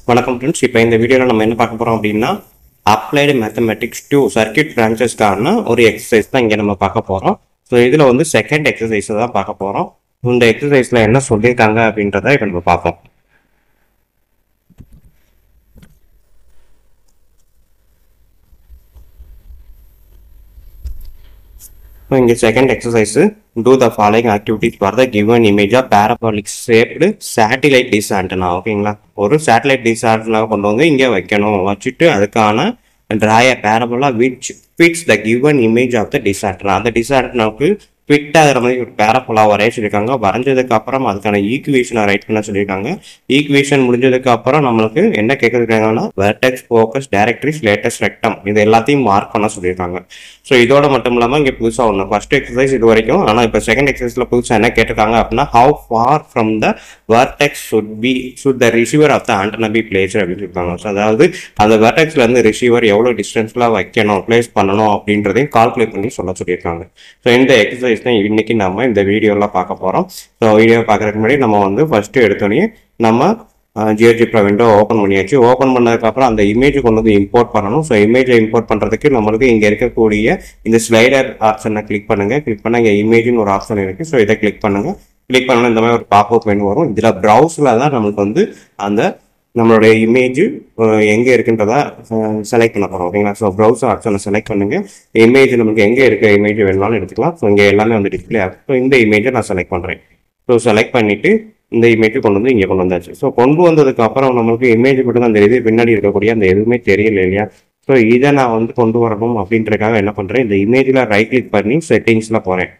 வணக்கம் ஃப்ரெண்ட்ஸ் இப்போ இந்த வீடியோவில் நம்ம என்ன பார்க்க போகிறோம் அப்படின்னா அப்ளைடு மேத்தமெட்டிக்ஸ் டூ சர்க்கியூட் பிரான்ச்சஸ்க்கான ஒரு எக்ஸசைஸ் தான் இங்கே நம்ம பார்க்க போகிறோம் ஸோ இதில் வந்து செகண்ட் எக்ஸசைஸ் தான் பார்க்க போகிறோம் இந்த எக்ஸசைஸில் என்ன சொல்லியிருக்காங்க அப்படின்றத இப்போ நம்ம பார்ப்போம் So, இங்கே second exercise do the following activities for the given image of parabolic shaped satellite dish antenna ஓகேங்களா ஒரு சேட்டலைட் டிஸ் ஆண்டனா கொண்டு வந்து இங்கே வைக்கணும் வச்சுட்டு அதுக்கான draw a parabola which fits the given image of the dish antenna அந்த டிஸ் ஆண்டனாவுக்கு ஃபிட் ஆகிற மாதிரி ஒரு பேரபோலா வரைய சொல்லியிருக்காங்க வரைஞ்சதுக்கு அப்புறம் அதுக்கான ஈக்குவேஷனை ரைட் பண்ண சொல்லியிருக்காங்க ஈக்குவேஷன் முடிஞ்சதுக்கு அப்புறம் நம்மளுக்கு என்ன கேட்குறாங்கன்னா vertex focus directrix latus rectum இது எல்லாத்தையும் மார்க் பண்ண சொல்லியிருக்காங்க ஸோ இதோட மட்டும் இல்லாமல் இங்கே புதுசாக ஒன்று ஃபர்ஸ்ட் எக்ஸசைஸ் இது வரைக்கும் ஆனால் இப்போ செகண்ட் எக்ஸசைஸில் புதுசாக என்ன கேட்டிருக்காங்க அப்படின்னா how far from the vertex should be should the receiver of the antenna be place அப்படின்னு சொல்லியிருக்காங்க ஸோ அதாவது அந்த வெர்டெக்ஸ்ல இருந்து ரிசீவர் எவ்வளோ டிஸ்டன்ஸில் வைக்கணும் பிளேஸ் பண்ணணும் அப்படின்றதையும் கால்குலேட் பண்ணி சொல்ல சொல்லியிருக்காங்க ஸோ இந்த எக்ஸசைஸ் தான் இன்னைக்கு நம்ம இந்த வீடியோவில் பார்க்க போகிறோம் ஸோ வீடியோ பார்க்குறதுக்கு முன்னாடி நம்ம வந்து ஃபஸ்ட்டு எடுத்தோடனே நம்ம ஜியோஜிப்ரா விண்டோ ஓப்பன் பண்ணியாச்சு ஓப்பன் பண்ணதுக்கப்புறம் அந்த இமேஜ் கொண்டு வந்து இம்போர்ட் பண்ணணும் ஸோ இமேஜை இம்போர்ட் பண்ணுறதுக்கு நம்மளுக்கு இங்கே இருக்கக்கூடிய இந்த ஸ்லைடர் ஆப்ஷனை கிளிக் பண்ணுங்கள் கிளிக் பண்ணால் இங்கே இமேஜ்னு ஒரு ஆப்ஷன் இருக்குது ஸோ இதை கிளிக் பண்ணுங்கள் கிளிக் பண்ணணும் இந்த மாதிரி ஒரு பாப்அப் மெனு வரும் இதில் ப்ரௌஸில் தான் நமக்கு வந்து அந்த நம்மளுடைய இமேஜ் எங்கே இருக்குன்றத செலக்ட் பண்ண போகிறோம் ஓகேங்களா ஸோ ப்ரௌசர் ஆப்ஷனை செலக்ட் பண்ணுங்கள் இமேஜ் நமக்கு எங்கே இருக்க இமேஜ் வேணுமாலும் எடுத்துக்கலாம் ஸோ இங்கே எல்லாமே வந்து டிஸ்பிளே ஆகும் ஸோ இந்த இமேஜை நான் செலக்ட் பண்ணுறேன் ஸோ செலக்ட் பண்ணிவிட்டு இந்த இமேஜ் கொண்டு வந்து இங்கே கொண்டு வந்தாச்சு ஸோ கொண்டு வந்ததுக்கு அப்புறம் நம்மளுக்கு இமேஜ் மட்டும் அந்த இது பின்னாடி இருக்கக்கூடிய அந்த எதுவுமே தெரியல இல்லையா ஸோ இதை நான் வந்து கொண்டு வரணும் அப்படின்றதுக்காக என்ன பண்ணுறேன் இந்த இமேஜில் ரைட் கிளிக் பண்ணி செட்டிங்ஸில் போகிறேன்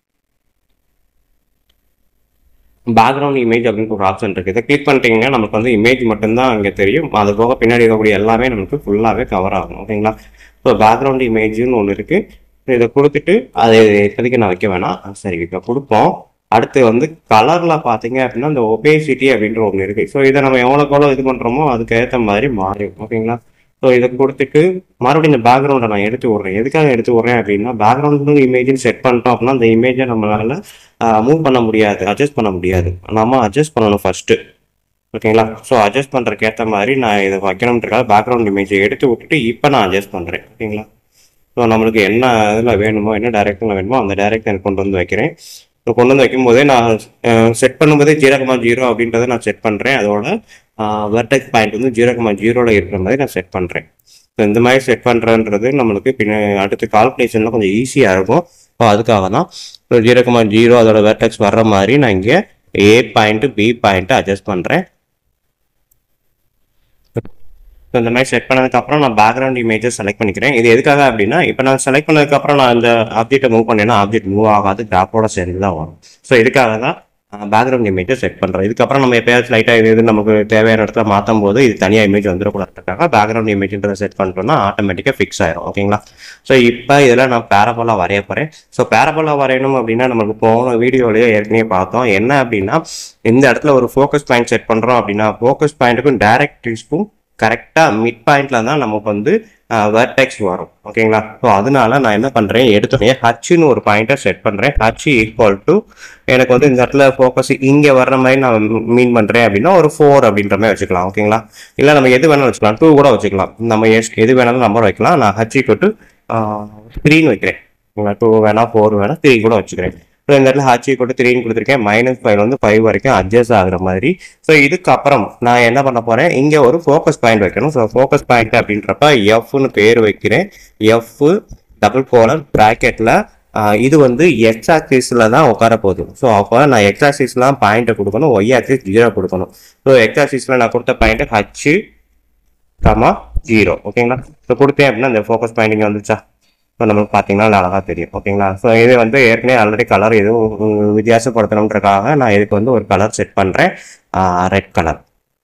பேக்ரவுண்ட் இமேஜ் அப்படின்னு ஒரு ஆப்ஷன் இருக்குது இதை கிளிக் பண்ணிட்டீங்கன்னா நமக்கு வந்து இமேஜ் மட்டும்தான் அங்கே தெரியும் அது போக பின்னாடி இருக்கக்கூடிய எல்லாமே நமக்கு ஃபுல்லாகவே கவர் ஆகும் ஓகேங்களா ஸோ பேக்ரவுண்ட் இமேஜ்னு ஒன்று இருக்குது இதை கொடுத்துட்டு அதை இப்போதைக்கு நான் வைக்க வேணாம் சரி இப்போ கொடுப்போம் அடுத்து வந்து கலரில் பார்த்தீங்க அப்படின்னா இந்த ஒபேசிட்டி அப்படின்ற ஒன்று இருக்குது ஸோ இதை நம்ம எவ்வளோக்கு எவ்வளோ இது பண்ணுறோமோ அதுக்கு ஏற்ற மாதிரி மாறிடும் ஓகேங்களா ஸோ இதை கொடுத்துட்டு மறுபடியும் இந்த பேக்ரவுண்டை நான் எடுத்து விட்றேன் எதுக்காக எடுத்து விட்றேன் அப்படின்னா பேக்ரவுண்டு இமேஜ்னு செட் பண்ணிட்டோம் அப்படின்னா அந்த இமேஜை நம்மளால மூவ் பண்ண முடியாது அட்ஜஸ்ட் பண்ண முடியாது நம்ம அட்ஜஸ்ட் பண்ணணும் ஃபர்ஸ்ட்டு ஓகேங்களா ஸோ அட்ஜஸ்ட் பண்ணுறதுக்கு ஏற்ற மாதிரி நான் இதை வைக்கணுன்றக்காக பேக்ரவுண்ட் இமேஜை எடுத்து விட்டுட்டு இப்போ நான் அட்ஜஸ்ட் பண்ணுறேன் ஓகேங்களா ஸோ நம்மளுக்கு என்ன இதில் வேணுமோ என்ன டைரக்ஷனில் வேணுமோ அந்த டைரக்ஷன் கொண்டு வந்து வைக்கிறேன் ஸோ கொண்டு வந்து வைக்கும்போதே நான் செட் பண்ணும்போதே ஜீரோ கமா ஜீரோ அப்படின்றத நான் செட் பண்ணுறேன் அதோட வெர்டெக் பாயிண்ட் வந்து ஜீரோ கமா ஜீரோவில் இருக்கிற மாதிரி நான் செட் பண்ணுறேன் ஸோ இந்த மாதிரி செட் பண்ணுறன்றது நம்மளுக்கு பின்ன அடுத்து கால்குலேஷனில் கொஞ்சம் ஈஸியாக இருக்கும் ஸோ அதுக்காக தான் ஸோ ஜீரோ கமா ஜீரோ அதோட வெர்டெக்ஸ் வர்ற மாதிரி நான் இங்கே A point B point adjust பண்ணுறேன் ஸோ இந்த மாதிரி செட் பண்ணதுக்கப்புறம் நான் பேக்ரவுண்ட் இமேஜை செலக்ட் பண்ணிக்கிறேன் இது எதுக்காக அப்படின்னா இப்போ நான் செலக்ட் பண்ணதுக்கப்புறம் நான் இந்த ஆப்ஜெக்ட்டை மூவ் பண்ணேன்னா ஆப்ஜெக்ட் மூவ் ஆகாது கிராப்போட சேர்ந்து தான் வரும் ஸோ இதுக்காக தான் பேக்ரவுண்ட் இமேஜை செட் பண்ணுறோம் இதுக்கப்புறம் நம்ம எப்பயாச்சும் லைட்டாக இது இது நமக்கு தேவையான இடத்துல மாற்றும் போது இது தனியாக இமேஜ் வந்துடக்கூடாதுக்காக பேக்ரவுண்ட் இமேஜ்ன்றதை செட் பண்ணிட்டோம்னா ஆட்டோமேட்டிக்காக ஃபிக்ஸ் ஆயிரும் ஓகேங்களா ஸோ இப்போ இதில் நான் பேரபோலாக வரைய போகிறேன் ஸோ பேரபோலாக வரையணும் அப்படின்னா நமக்கு போன வீடியோலேயே ஏற்கனவே பார்த்தோம் என்ன அப்படின்னா இந்த இடத்துல ஒரு ஃபோக்கஸ் பாயிண்ட் செட் பண்ணுறோம் அப்படின்னா ஃபோக்கஸ் பாயிண்ட்டுக்கும் டைரக்ட்ரிஸ்க்கும் கரெக்டாக மிட் பாயிண்ட்ல தான் நமக்கு வந்து வெர்டெக்ஸ் வரும் ஓகேங்களா ஸோ அதனால நான் என்ன பண்ணுறேன் எடுத்தோடனே ஹச்சுன்னு ஒரு பாயிண்ட்டை செட் பண்ணுறேன் ஹச் ஈக்குவல் டு எனக்கு வந்து இந்த இடத்துல ஃபோக்கஸ் இங்கே வர்ற மாதிரி நான் மீன் பண்ணுறேன் அப்படின்னா ஒரு ஃபோர் அப்படின்ற மாதிரி வச்சுக்கலாம் ஓகேங்களா இல்லை நம்ம எது வேணாலும் வச்சுக்கலாம் டூ கூட வச்சுக்கலாம் நம்ம எஸ் எது வேணாலும் நம்பர் வைக்கலாம் நான் ஹச் ஈக்குவல் டு த்ரீன்னு வைக்கிறேன் டூ வேணா ஃபோர் வேணா த்ரீ கூட வச்சுக்கிறேன் ஸோ இந்த இடத்துல ஹாச்சி போட்டு த்ரீன்னு கொடுத்துருக்கேன் மைனஸ் ஃபைவ் வந்து ஃபைவ் வரைக்கும் அட்ஜஸ்ட் ஆகுற மாதிரி ஸோ இதுக்கப்புறம் நான் என்ன பண்ண போகிறேன் இங்கே ஒரு ஃபோக்கஸ் பாயிண்ட் வைக்கணும் ஸோ ஃபோக்கஸ் பாயிண்ட் அப்படின்றப்ப எஃப்னு பேர் வைக்கிறேன் எஃப் டபுள் கோலர் ப்ராக்கெட்டில் இது வந்து எக்ஸ் ஆக்சிஸில் தான் உட்கார போகுது ஸோ அப்போ நான் எக்ஸ் ஆக்சிஸ்லாம் பாயிண்ட்டை கொடுக்கணும் ஒய் ஆக்சிஸ் ஜீரோ கொடுக்கணும் ஸோ எக்ஸ் ஆக்சிஸில் நான் கொடுத்த பாயிண்ட்டு ஹச்சு கமா ஜீரோ ஓகேங்களா ஸோ கொடுத்தேன் அப்படின்னா இந்த ஃபோக்கஸ் பாயிண்ட் இங்கே வந்துச்சா ஸோ நம்மளுக்கு பார்த்தீங்கன்னா அழகாக தெரியும் ஓகேங்களா ஸோ இது வந்து ஏற்கனவே ஆல்ரெடி கலர் எதுவும் வித்தியாசப்படுத்தணுன்றக்காக நான் இதுக்கு வந்து ஒரு கலர் செட் பண்ணுறேன் ரெட் கலர்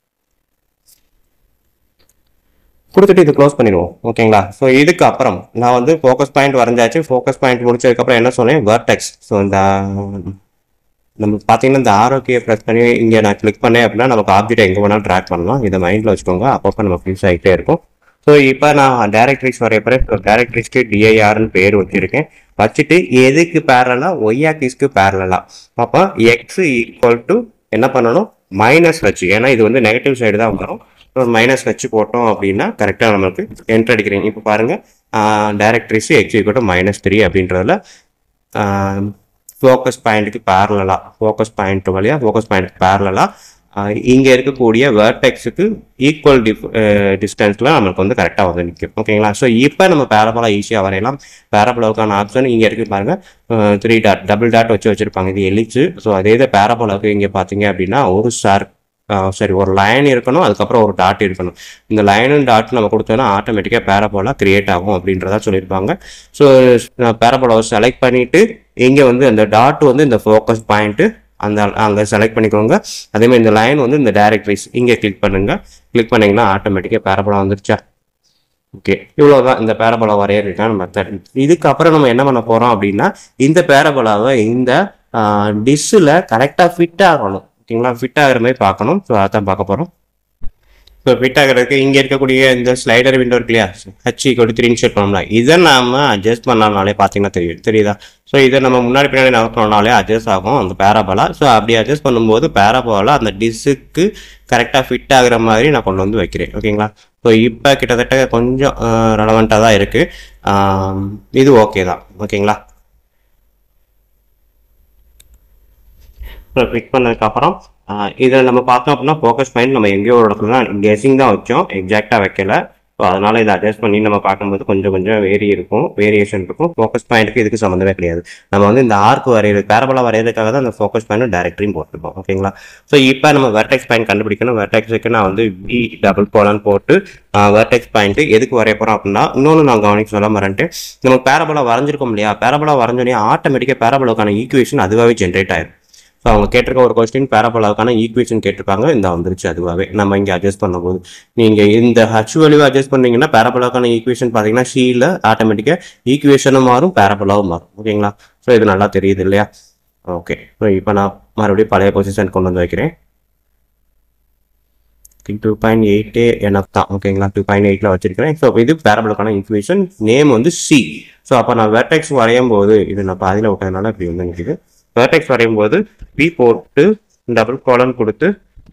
கொடுத்துட்டு இது க்ளோஸ் பண்ணிடுவோம் ஓகேங்களா ஸோ இதுக்கு அப்புறம் நான் வந்து ஃபோக்கஸ் பாயிண்ட் வரைஞ்சாச்சு ஃபோக்கஸ் பாயிண்ட் முடிச்சதுக்கப்புறம் என்ன சொன்னேன் வெர்டெக்ஸ் ஸோ இந்த நம்ம பார்த்தீங்கன்னா இந்த ஆரோக்கிய ப்ரெஸ் பண்ணி இங்கே நான் கிளிக் பண்ணேன் அப்படின்னா நமக்கு ஆப்ஜெக்ட் எங்கே வேணாலும் ட்ராக் பண்ணலாம் இதை மைண்டில் வச்சுக்கோங்க அப்பப்போ நம்ம ஃபியூஸ் ஆகிட்டே இருக்கும் ஸோ இப்போ நான் டேரக்ட்ரிஸ் வரைய போகிறேன் ஸோ டேரக்ட்ரிஸ்க்கு டிஐஆர்னு பேர் வச்சுருக்கேன் வச்சுட்டு எதுக்கு பேரலாக ஒய் ஆக்சிஸ்க்கு பேரலாக அப்போ எக்ஸ் ஈக்குவல் டு என்ன பண்ணணும் மைனஸ் வச்சு ஏன்னா இது வந்து நெகட்டிவ் சைடு தான் வரும் ஒரு மைனஸ் வச்சு போட்டோம் அப்படின்னா கரெக்டாக நம்மளுக்கு என்ட்ரு அடிக்கிறீங்க இப்போ பாருங்கள் டைரக்டரிஸ் எக்ஸிக்யூட்டிவ் மைனஸ் த்ரீ அப்படின்றதுல ஃபோக்கஸ் பாயிண்ட்டுக்கு பேரலாக ஃபோக்கஸ் பாயிண்ட் வழியாக ஃபோக்கஸ் பாயிண்ட்டுக்கு பேரலாக இங்கே இருக்கக்கூடிய வேர்டெக்ஸுக்கு ஈக்குவல் டிஃப் டிஸ்டன்ஸில் நம்மளுக்கு வந்து கரெக்டாக வந்து நிற்கும் ஓகேங்களா ஸோ இப்போ நம்ம பேரபோலா ஈஸியாக வரையலாம் பேரபோலாவுக்கான ஆப்ஷன் இங்கே இருக்கு பாருங்க த்ரீ டாட் டபுள் டாட் வச்சு வச்சுருப்பாங்க இது எலிச்சு ஸோ அதே இது பேரபோலாவுக்கு இங்கே பார்த்தீங்க அப்படின்னா ஒரு ஸ்டார் சரி ஒரு லைன் இருக்கணும் அதுக்கப்புறம் ஒரு டாட் இருக்கணும் இந்த லைனும் டாட் நம்ம கொடுத்தோன்னா ஆட்டோமேட்டிக்காக பேரபோலா கிரியேட் ஆகும் அப்படின்றதா சொல்லியிருப்பாங்க ஸோ நான் பேரபோலாவை செலக்ட் பண்ணிவிட்டு இங்கே வந்து அந்த டாட் வந்து இந்த ஃபோக்கஸ் பாயிண்ட்டு அந்த அங்கே செலக்ட் பண்ணிக்கோங்க அதேமாதிரி இந்த லைன் வந்து இந்த டைரக்ட்ரிஸ் இங்கே கிளிக் பண்ணுங்க கிளிக் பண்ணிங்கன்னா ஆட்டோமேட்டிக்காக பேரபோலா வந்துருச்சா ஓகே இவ்வளோதான் இந்த பேரபோலா வரையறதுக்கான மெத்தட் இதுக்கப்புறம் நம்ம என்ன பண்ண போகிறோம் அப்படின்னா இந்த பேரபோலாவை இந்த டிஷ்ஷில் கரெக்டாக ஃபிட் ஆகணும் ஓகேங்களா ஃபிட் ஆகிற மாதிரி பார்க்கணும் ஸோ அதான் பார்க்க போகிறோம் இப்போ ஃபிட் ஆகிறதுக்கு இங்கே இருக்கக்கூடிய இந்த ஸ்லைடர் விண்டோ இருக்கு இல்லையா ஹச் ஈக்குவல் த்ரீ செட் பண்ணோம்ல இதை நாம அட்ஜஸ்ட் பண்ணனாலே பார்த்தீங்கன்னா தெரியும் தெரியுதா ஸோ இதை நம்ம முன்னாடி பின்னாடி நகர்த்தினாலே அட்ஜஸ்ட் ஆகும் அந்த பேராபாலா ஸோ அப்படி அட்ஜஸ்ட் பண்ணும்போது பேராபாலா அந்த டிஷ்ஷுக்கு கரெக்டாக ஃபிட் ஆகுற மாதிரி நான் கொண்டு வந்து வைக்கிறேன் ஓகேங்களா ஸோ இப்போ கிட்டத்தட்ட கொஞ்சம் ரெலவெண்ட்டாக தான் இருக்குது இது ஓகே தான் ஓகேங்களா இப்போ கிளிக் பண்ணதுக்கப்புறம் இதில் நம்ம பார்த்தோம் அப்படின்னா ஃபோக்கஸ் பாயிண்ட் நம்ம எங்கேயோ ஒரு இடத்துல தான் கெஸிங் தான் வச்சோம் எக்ஸாக்டாக வைக்கல ஸோ அதனால் இதை அட்ஜஸ்ட் பண்ணி நம்ம பார்க்கும்போது கொஞ்சம் கொஞ்சம் வேரி இருக்கும் வேரியேஷன் இருக்கும் ஃபோக்கஸ் பாயிண்ட்டுக்கு இதுக்கு சம்மந்தமே கிடையாது நம்ம வந்து இந்த ஆர்க் வரைகிறது பேரபலா வரைகிறதுக்காக தான் அந்த ஃபோக்கஸ் பாயிண்ட் டேரக்டரியும் போட்டிருப்போம் ஓகேங்களா ஸோ இப்போ நம்ம வெர்டெக்ஸ் பாயிண்ட் கண்டுபிடிக்கணும் வெர்டெக்ஸுக்கு நான் வந்து வி டபுள் கோலன் போட்டு வெர்டெக்ஸ் பாயிண்ட் எதுக்கு வரைய போகிறோம் அப்படின்னா இன்னொன்று நான் கவனிக்க சொல்ல மறந்துட்டு நம்ம பேரபலா வரைஞ்சிருக்கோம் இல்லையா பேரபலா வரைஞ்சோடனே ஆட்டோமேட்டிக்காக பேரபலாவுக்கான ஈக்குவேஷன் அதுவாகவே ஜென்ரேட் ஆயிடும் ஸோ அவங்க கேட்டிருக்க ஒரு கொஸ்டின் பேரபோலாவுக்கான ஈக்குவேஷன் கேட்டிருப்பாங்க இந்த வந்துருச்சு அதுவாகவே நம்ம இங்கே அட்ஜஸ்ட் பண்ணும்போது நீங்கள் இந்த ஹச் வேல்யூ அட்ஜஸ்ட் பண்ணீங்கன்னா பேரபோலாவுக்கான ஈக்குவேஷன் பார்த்தீங்கன்னா ஷீல ஆட்டோமேட்டிக்காக ஈக்குவேஷனும் மாறும் பேரபோலாவும் மாறும் ஓகேங்களா ஸோ இது நல்லா தெரியுது இல்லையா ஓகே ஸோ இப்போ நான் மறுபடியும் பழைய பொசிஷன் கொண்டு வந்து வைக்கிறேன் டூ பாயிண்ட் எயிட்டே எனப் தான் ஓகேங்களா டூ பாயிண்ட் எயிட்டில் வச்சிருக்கிறேன் ஸோ இது பேரபலுக்கான ஈக்குவேஷன் நேம் வந்து சி ஸோ அப்போ நான் வெர்டெக்ஸ் வரையும் போது இது நான் பாதியில் விட்டதுனால இப்படி வந்து நிற்குது வெர்டெக்ஸ் வரையும் போது பி போட்டு டபுள் காலம் கொடுத்து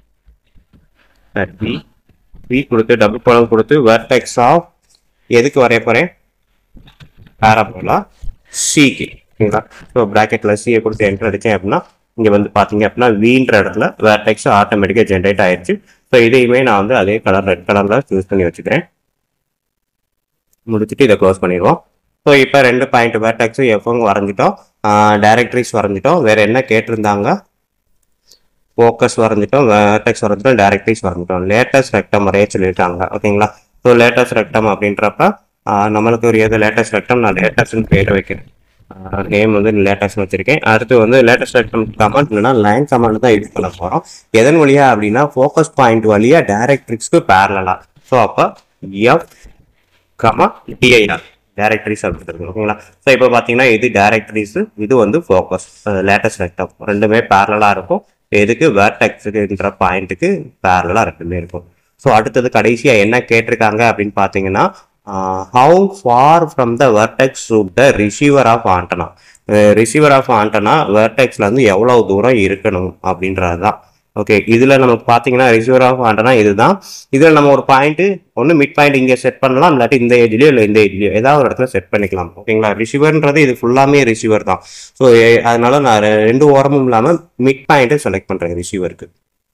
பி பி கொடுத்து டபுள் காலம் கொடுத்து வெர்டெக்ஸ் ஆஃப் எதுக்கு வரைய போகிறேன் பேரபோலா சிக்கு ஓகேங்களா ஸோ ப்ராக்கெட்டில் சியை கொடுத்து என்டர் அடித்தேன் அப்படின்னா இங்கே வந்து பார்த்தீங்க அப்படின்னா வீன்ற இடத்துல வேர்டெக்ஸ் ஆட்டோமேட்டிக்காக ஜென்ரேட் ஆயிடுச்சு ஸோ இதையுமே நான் வந்து அதே கலர் ரெட் கலரில் சூஸ் பண்ணி வச்சுக்கிறேன் முடிச்சுட்டு இதை க்ளோஸ் பண்ணிடுவோம் ஸோ இப்போ ரெண்டு பாயிண்ட் வேர்டெக்ஸ் எஃப்எம் வரைஞ்சிட்டோம் டைரக்டரிஸ் வரைஞ்சிட்டோம் வேறு என்ன கேட்டிருந்தாங்க ஃபோக்கஸ் வரைஞ்சிட்டோம் வேர்டெக்ஸ் வரைஞ்சிட்டோம் டைரக்டரிஸ் வரைஞ்சிட்டோம் லேட்டஸ்ட் ரெக்டம் வரைய சொல்லியிருக்காங்க ஓகேங்களா ஸோ லேட்டஸ்ட் ரெக்டம் அப்படின்றப்ப நம்மளுக்கு ஒரு எது லேட்டஸ்ட் ரெக்டம் நான் லேட்டஸ்ட்னு பேர் வைக்கிறேன் நேம் வந்து லேட்டஸ்ட்னு வச்சிருக்கேன் அடுத்து வந்து லேட்டஸ்ட் ரெக்டம் கமெண்ட் இல்லைனா லைன் கமெண்ட் தான் யூஸ் பண்ண போகிறோம் எதன் வழியா அப்படின்னா ஃபோக்கஸ் பாயிண்ட் வழியா டைரக்ட்ரிக்ஸ்க்கு பேரலா ஸோ அப்போ எஃப் கமா டிஐஆர் டேரக்டரிஸ் அப்படின்னு ஓகேங்களா ஸோ இப்போ பார்த்தீங்கன்னா இது டேரக்டரிஸ் இது வந்து ஃபோக்கஸ் லேட்டஸ்ட் ரெக்டம் ரெண்டுமே பேரலாக இருக்கும் எதுக்கு வேர்டெக்ஸுக்குன்ற பாயிண்ட்டுக்கு பேரலாக ரெண்டுமே இருக்கும் ஸோ அடுத்தது கடைசியாக என்ன கேட்டிருக்காங்க அப்படின்னு பார்த்தீங்கன்னா how far from the vertex to the receiver of antenna receiver of antenna வெர்டெக்ஸ்லேருந்து எவ்வளோ தூரம் இருக்கணும் அப்படின்றது தான் ஓகே இதில் நமக்கு பார்த்தீங்கன்னா ரிசீவர் ஆஃப் ஆண்டனா இதுதான் இதில் நம்ம ஒரு பாயிண்ட் ஒன்று மிட் பாயிண்ட் இங்கே செட் பண்ணலாம் இல்லாட்டி இந்த ஏஜ்லேயோ இல்லை இந்த ஏஜ்லேயோ ஏதாவது ஒரு இடத்துல செட் பண்ணிக்கலாம் ஓகேங்களா ரிசீவர்ன்றது இது ஃபுல்லாமே ரிசீவர் தான் ஸோ அதனால நான் ரெ- ரெண்டு ஓரமும் இல்லாமல் மிட் பாயிண்ட்டை செலக்ட் பண்ணுறேன் ரிசீவருக்கு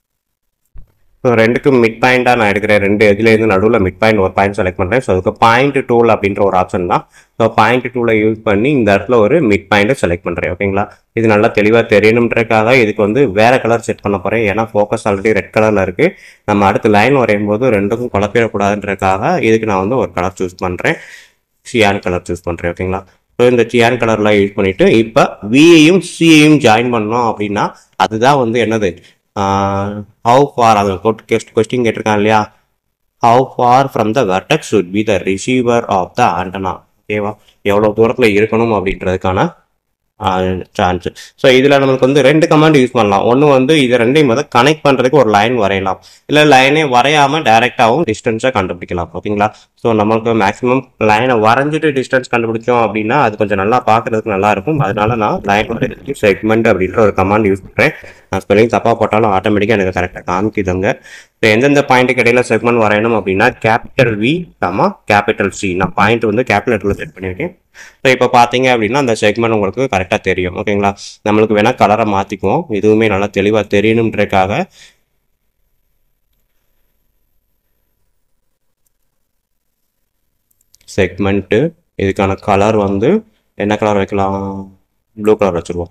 ஸோ ரெண்டுக்கும் மிட் பாயிண்டாக நான் எடுக்கிறேன் ரெண்டு இதுலேருந்து நடுவில் மிட் பாயிண்ட் ஒரு பாயிண்ட் செலக்ட் பண்ணுறேன் ஸோ அதுக்கு பாயிண்ட் டூல் அப்படின்ற ஒரு ஆப்ஷன் தான் ஸோ பாயிண்ட் டூலை யூஸ் பண்ணி இந்த இடத்துல ஒரு மிட் பாயிண்ட்டை செலக்ட் பண்ணுறேன் ஓகேங்களா இது நல்லா தெளிவாக தெரியணுன்றதுக்காக இதுக்கு வந்து வேறு கலர் செட் பண்ண போகிறேன் ஏன்னா ஃபோக்கஸ் ஆல்ரெடி ரெட் கலரில் இருக்குது நம்ம அடுத்து லைன் வரையும் போது ரெண்டுக்கும் குழப்பிடக்கூடாதுன்றதுக்காக இதுக்கு நான் வந்து ஒரு கலர் சூஸ் பண்ணுறேன் சியான் கலர் சூஸ் பண்ணுறேன் ஓகேங்களா ஸோ இந்த சியான் கலர்லாம் யூஸ் பண்ணிவிட்டு இப்போ வியையும் சியையும் ஜாயின் பண்ணோம் அப்படின்னா அதுதான் வந்து என்னது ஹவு ஃபார் அவன் கொஸ்டின் கேட்டிருக்கான் இல்லையா how far from the vertex should be the receiver of the antenna ஓகேவா எவ்வளோ தூரத்தில் இருக்கணும் அப்படின்றதுக்கான சான்ஸ் ஸோ இதில் நம்மளுக்கு வந்து ரெண்டு கமாண்ட் யூஸ் பண்ணலாம் ஒன்று வந்து இது ரெண்டையும் வந்து கனெக்ட் பண்ணுறதுக்கு ஒரு லைன் வரையலாம் இல்லை லைனே வரையாமல் டைரெக்டாகவும் டிஸ்டன்ஸை கண்டுபிடிக்கலாம் ஓகேங்களா ஸோ நம்மளுக்கு மேக்ஸிமம் லைனை வரைஞ்சிட்டு டிஸ்டன்ஸ் கண்டுபிடிச்சோம் அப்படின்னா அது கொஞ்சம் நல்லா பார்க்கறதுக்கு நல்லா இருக்கும் அதனால நான் லைன் வரைகிறதுக்கு செக்மெண்ட் அப்படின்ற ஒரு கமாண்ட் யூஸ் பண்ணுறேன் நான் ஸ்பெல்லிங் தப்பாக போட்டாலும் ஆட்டோமேட்டிக்காக எனக்கு கரெக்டாக காமிக்குதுங்க ஸோ எந்தெந்த பாயிண்ட்டுக்கு இடையில செக்மெண்ட் வரையணும் அப்படின்னா capital V comma capital C நான் பாயிண்ட் வந்து கேபிட்டலில் செட் பண்ணியிருக்கேன் ஸோ இப்போ பார்த்தீங்க அப்படின்னா அந்த செக்மெண்ட் உங்களுக்கு கரெக்டாக தெரியும் ஓகேங்களா நம்மளுக்கு வேணால் கலரை மாற்றிக்குவோம் இதுவுமே நல்லா தெளிவாக தெரியணுன்றதுக்காக செக்மெண்ட்டு இதுக்கான கலர் வந்து என்ன கலர் வைக்கலாம் ப்ளூ கலர் வச்சுருவோம்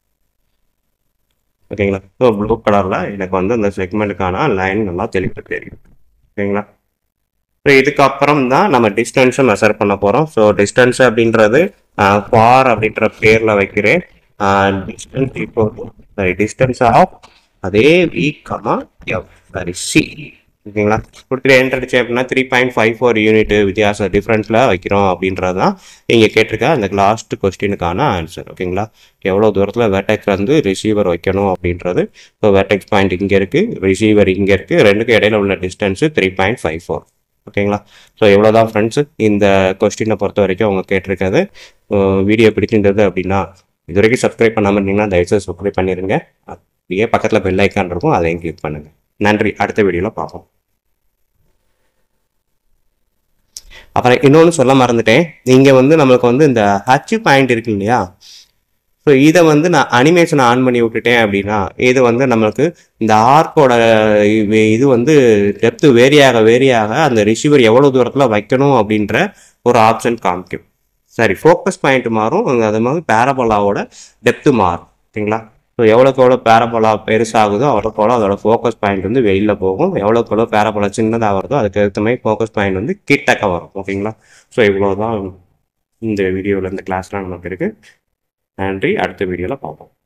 ஓகேங்களா ஸோ ப்ளூ கலரில் எனக்கு வந்து அந்த செக்மெண்ட்டுக்கான லைன் நல்லா தெளிவாக தெரியும் ஓகேங்களா ஸோ இதுக்கப்புறம் தான் நம்ம டிஸ்டன்ஸை மெஷர் பண்ண போகிறோம் ஸோ டிஸ்டன்ஸ் அப்படின்றது ஃபார் அப்படின்ற பேரில் வைக்கிறேன் டிஸ்டன்ஸ் இப்போ சாரி டிஸ்டன்ஸ் ஆஃப் அதே வீக்கமா எஃப் சாரி சி ஓகேங்களா கொடுத்துட்டு என்டர் அடிச்சு அப்படின்னா three point five four unit வித்தியாசம் டிஃப்ரெண்ட்டில் வைக்கிறோம் அப்படின்றது தான் நீங்கள் கேட்டிருக்க அந்த லாஸ்ட் கொஸ்டினுக்கான ஆன்சர் ஓகேங்களா எவ்வளோ தூரத்தில் வேட்டெக்ஸ் வந்து ரிசீவர் வைக்கணும் அப்படின்றது ஸோ வேட்டெக்ஸ் பாயிண்ட் இங்கே இருக்குது ரிசீவர் இங்கே இருக்குது ரெண்டுக்கும் இடையில உள்ள distance three point five four ஓகேங்களா ஸோ இவ்வளோ தான் ஃப்ரெண்ட்ஸு இந்த கொஸ்டினை பொறுத்த வரைக்கும் அவங்க கேட்டிருக்கிறது வீடியோ பிடிச்சிருந்தது அப்படின்னா இது வரைக்கும் சப்ஸ்கிரைப் பண்ணாமல் இருந்தீங்கன்னா தயவுசெய்து சப்ஸ்கிரைப் பண்ணிடுங்க அப்படியே பக்கத்தில் பெல் ஐக்கான் இருக்கும் அதையும் கிளிக் பண்ணுங்கள் நன்றி அடுத்த வீடியோவில் பார்ப்போம் அப்புறம் இன்னொன்று சொல்ல மறந்துட்டேன் இங்கே வந்து நம்மளுக்கு வந்து இந்த ஹச் பாயிண்ட் இருக்கு இல்லையா ஸோ இதை வந்து நான் அனிமேஷன் ஆன் பண்ணி விட்டுட்டேன் அப்படின்னா இது வந்து நம்மளுக்கு இந்த ஆர்க்கோட இது வந்து டெப்த்து வேரியாக வேரியாக அந்த ரிசீவர் எவ்வளோ தூரத்தில் வைக்கணும் அப்படின்ற ஒரு ஆப்ஷன் காமிக்கும் சரி ஃபோக்கஸ் பாயிண்ட் மாறும் அது மாதிரி பேரபோலாவோட டெப்த்து மாறும் ஓகேங்களா ஸோ எவ்வளோக்கு எவ்வளோ பேரபோலா பெருசாகுதோ அவ்வளோக்கு எவ்வளோ அதோட ஃபோக்கஸ் பாயிண்ட் வந்து வெளியில் போகும் எவ்வளோக்கு எவ்வளோ பேரபோலா சின்னதாக வருதோ அதுக்கு ஏற்ற மாதிரி ஃபோக்கஸ் பாயிண்ட் வந்து கிட்டக்க வரும் ஓகேங்களா ஸோ இவ்வளோ தான் இந்த வீடியோவில் இந்த கிளாஸ்லாம் நமக்கு இருக்குது நன்றி அடுத்த வீடியோவில் பார்ப்போம்